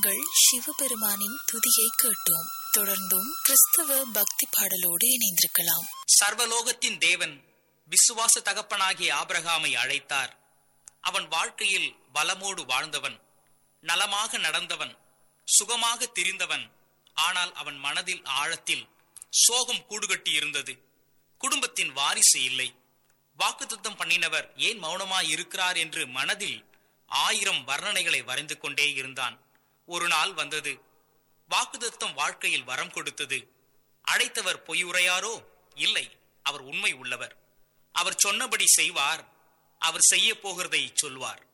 நாங்கள் சிவபெருமானின் துதியை கேட்டோம் தொடர்ந்தும் கிறிஸ்தவ பக்தி பாடலோடு இணைந்திருக்கலாம் சர்வலோகத்தின் தேவன் விசுவாச தகப்பனாகிய ஆபிரகாமை அழைத்தார் அவன் வாழ்க்கையில் பலமோடு வாழ்ந்தவன் நலமாக நடந்தவன் சுகமாக திரிந்தவன் ஆனால் அவன் மனதில் ஆழத்தில் சோகம் கூடுகட்டி இருந்தது குடும்பத்தின் வாரிசு இல்லை வாக்குத்தத்தம் பண்ணினவர் ஏன் மௌனமாய் இருக்கிறார் என்று மனதில் ஆயிரம் வர்ணனைகளை வரைந்து கொண்டே இருந்தான் ஒரு நாள் வந்தது வாக்குத்தத்தம் வாழ்க்கையில் வரம் கொடுத்தது அழைத்தவர் பொய் உரையாரோ இல்லை அவர் உண்மை உள்ளவர் அவர் சொன்னபடி செய்வார் அவர் செய்ய போகிறதை சொல்வார்